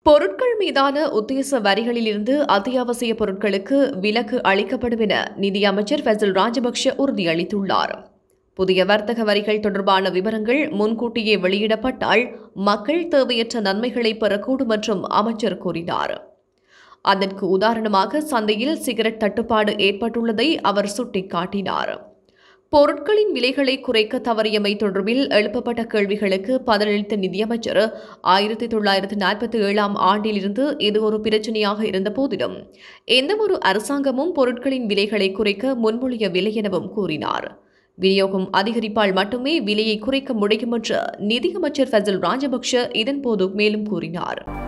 பொருட்கள் மீதான உத்தேச வரிகளிலிருந்து அத்தியாவசிய பொருட்களுக்கு விலக்கு அளிக்கப்படும் என நிதியமைச்சர் ஃபெசல் ராஜபக்ஷ உறுதியளித்துள்ளார் புதிய வர்த்தக வரிகள் தொடர்பான விவரங்கள் முன்கூட்டியே வெளியிடப்பட்டால் மக்கள் தேவையற்ற நன்மைகளை பெறக்கூடும் என்றும் அமைச்சர் கூறினார் அதற்கு உதாரணமாக சந்தையில் சிகரெட் தட்டுப்பாடு ஏற்பட்டுள்ளதை அவர் சுட்டிக்காட்டினார் பொருட்களின் விலைகளை குறைக்க தவறியமை தொடர்பில் எழுப்பப்பட்ட கேள்விகளுக்கு பதிலளித்த நிதியமைச்சர் ஆயிரத்தி தொள்ளாயிரத்தி நாற்பத்தி ஏழாம் ஆண்டிலிருந்து இது ஒரு பிரச்சனையாக இருந்த போதிலும் எந்தவொரு அரசாங்கமும் பொருட்களின் விலைகளை குறைக்க முன்மொழியவில்லை எனவும் கூறினார் விநியோகம் அதிகரிப்பால் மட்டுமே விலையை குறைக்க முடியும் என்று நிதியமைச்சர் ஃபசல் ராஜபக்ஷ இதன்போது மேலும் கூறினார்